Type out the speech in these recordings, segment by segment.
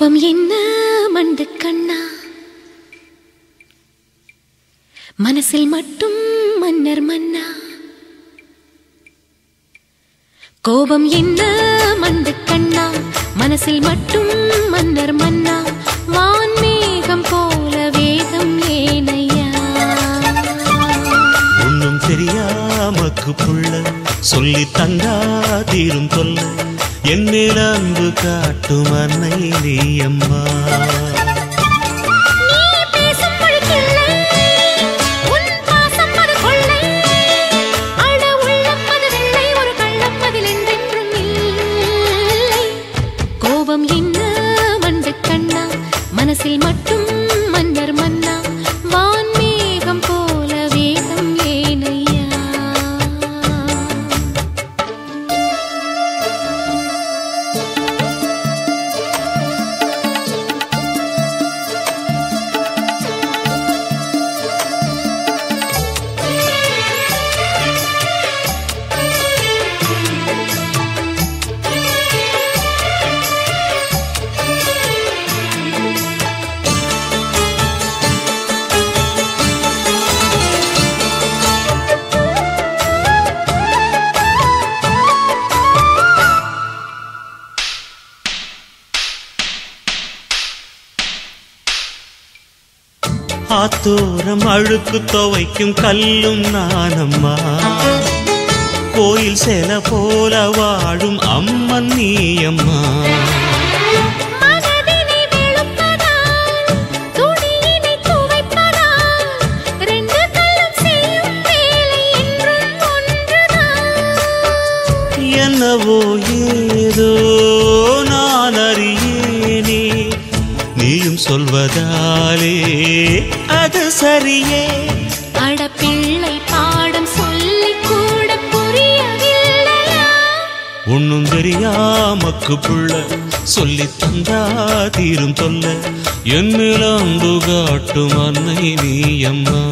கோபம் என்ன மண்டு கண்ணா மனசில் மட்டும் மன்னர் மன்னா கோபம் என்ன மண்டு கண்ணா மனசில் மட்டும் மன்னர் மன்னா வான்மேகம் போல வேகம் ஏனையா ஒண்ணும் தெரியாமக்கு புள்ள சொல்லி தந்தா தீரும் தொல்ல என்னில் அன்பு காட்டும் அன்னை நீ அம்மா நீ பேசும் மொழிக்கில்லை, உன் பாசம் அது கொள்ளை. அட உள்ளம் அது வெள்ளை, ஒரு கள்ளம் அதில் என்றென்றும் இல்லை. கோபம் என்ன மண்டு கண்ணா மனசில் மட்டும் மன்னர் மன்னா வான்மேகம் போல வேகம் ஏனையா ஆத்தோரம் அழுக்கு துவைக்கும் கல்லும் நானம்மா கோயில் சேல போல வாழும் அம்மன் நீ அம்மா மனதினை வெளுப்பதால், துணியினை துவைப்பதால், ரெண்டு கல்லும் செய்யும் வேலை என்றும் ஒன்றுதான். என்னவோ ஏதோ நான் அறியேனே நீயும் சொல்வதாலே அது சரியே அட பிள்ளை பாடம் சொல்லிக் கூட புரியவில்லையா? ஒண்ணும் தெரியாமக்கு புள்ள சொல்லி தந்தா தீரும் சொல்ல என்னில் அன்பு காட்டும் அன்னை நீ அம்மா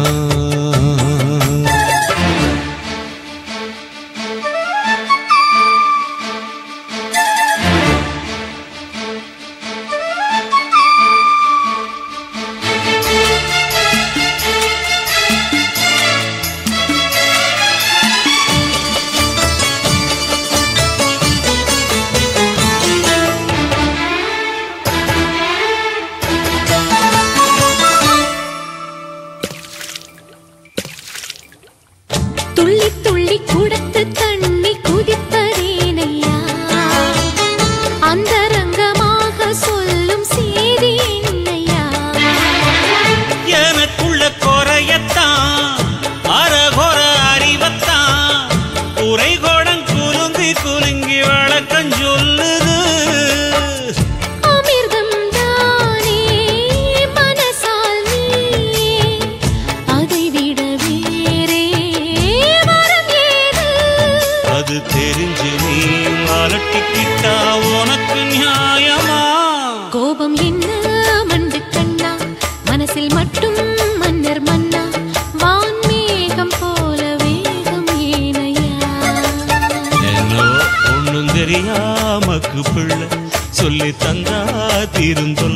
துள்ளி துள்ளி குடத்து தண்ணி குதிப்பதேனையா அந்தரங்கமாக சொல்லும் செய்தி என்னையா எனக்குள்ள குறையத்தான் அரகொர அறிவத்தான் உரைகோடம் குலுங்கி குலுங்கி வழக்கம் சொல்லுது அமிர்தம் தானே மனசால் நீயே அதை விட வேறே வரம் ஏது அது தெரிஞ்சு நீ அலட்டிக்கிட்டா உனக்கு நியாயமா கோபம் என்ன மண்டு கண்ணா மனசில் மட்டும் மன்னர் மன்னா வான்மேகம் போல வேகம் ஏனையா என்னோ ஒண்ணும் தெரியாமக்கு பிள்ளை சொல்லி தந்தா தீரும் தொல்லை